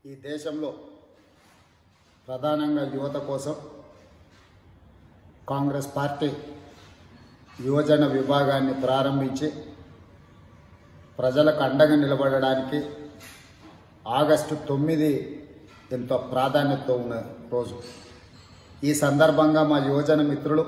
ఈ దేశంలో ప్రధానంగా యువత కోసం కాంగ్రెస్ పార్టీ యువజన విభాగాన్ని ప్రారంభించి ప్రజలకు అండగా నిలబడడానికి ఆగస్టు తొమ్మిది ఎంతో ప్రాధాన్యతతో ఉన్న రోజు ఈ సందర్భంగా మా యువజన మిత్రులు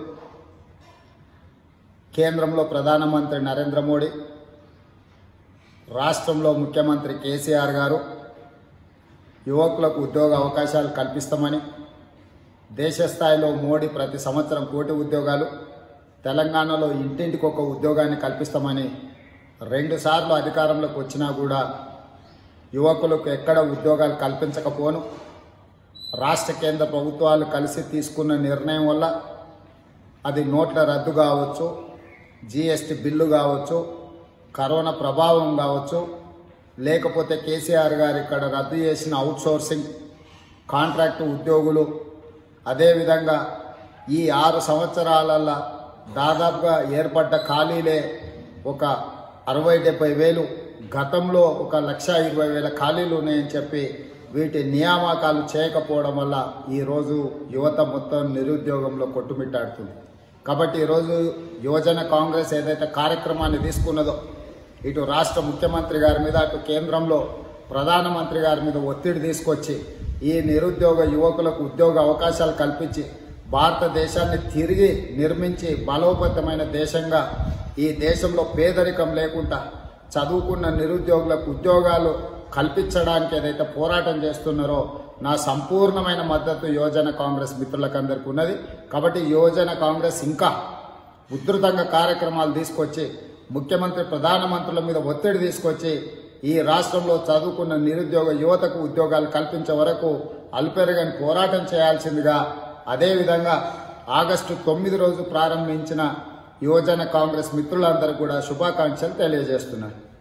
కేంద్రంలో ప్రధానమంత్రి నరేంద్ర మోడీ రాష్ట్రంలో ముఖ్యమంత్రి కేసీఆర్ గారు యువకులకు ఉద్యోగ అవకాశాలు కల్పిస్తామని దేశ స్థాయిలో మోడీ ప్రతి సంవత్సరం కోటి ఉద్యోగాలు తెలంగాణలో ఇంటింటికి ఒక ఉద్యోగాన్ని కల్పిస్తామని రెండుసార్లు అధికారంలోకి వచ్చినా కూడా యువకులకు ఎక్కడ ఉద్యోగాలు కల్పించకపోను రాష్ట్ర కేంద్ర ప్రభుత్వాలు కలిసి తీసుకున్న నిర్ణయం వల్ల అది నోట్ల రద్దు కావచ్చు జిఎస్టి బిల్లు కావచ్చు కరోనా ప్రభావం కావచ్చు లేకపోతే కేసీఆర్ గారు ఇక్కడ రద్దు చేసిన అవుట్సోర్సింగ్ కాంట్రాక్టు ఉద్యోగులు అదేవిధంగా ఈ ఆరు సంవత్సరాలలో దాదాపుగా ఏర్పడ్డ ఖాళీలే ఒక అరవై డెబ్బై వేలు గతంలో ఒక లక్ష ఇరవై వేల ఖాళీలు ఉన్నాయని చెప్పి వీటి నియామకాలు చేయకపోవడం వల్ల ఈరోజు యువత మొత్తం నిరుద్యోగంలో కొట్టుమిట్టాడుతుంది కాబట్టి ఈరోజు యువజన కాంగ్రెస్ ఏదైతే కార్యక్రమాన్ని తీసుకున్నదో ఇటు రాష్ట్ర ముఖ్యమంత్రి గారి మీద అటు కేంద్రంలో ప్రధానమంత్రి గారి మీద ఒత్తిడి తీసుకొచ్చి ఈ నిరుద్యోగ యువకులకు ఉద్యోగ అవకాశాలు కల్పించి భారతదేశాన్ని తిరిగి నిర్మించి బలోపేతమైన దేశంగా ఈ దేశంలో పేదరికం లేకుండా చదువుకున్న నిరుద్యోగులకు ఉద్యోగాలు కల్పించడానికి ఏదైతే పోరాటం చేస్తున్నారో నా సంపూర్ణమైన మద్దతు యువజన కాంగ్రెస్ మిత్రులకందరికీ ఉన్నది కాబట్టి యువజన కాంగ్రెస్ ఇంకా ఉధృతంగా కార్యక్రమాలు తీసుకొచ్చి ముఖ్యమంత్రి ప్రధానమంత్రుల మీద ఒత్తిడి తీసుకొచ్చి ఈ రాష్ట్రంలో చదువుకున్న నిరుద్యోగ యువతకు ఉద్యోగాలు కల్పించే వరకు అల్పెరగని పోరాటం చేయాల్సిందిగా అదేవిధంగా ఆగస్టు తొమ్మిది రోజు ప్రారంభించిన యువజన కాంగ్రెస్ మిత్రులందరూ కూడా శుభాకాంక్షలు తెలియజేస్తున్నారు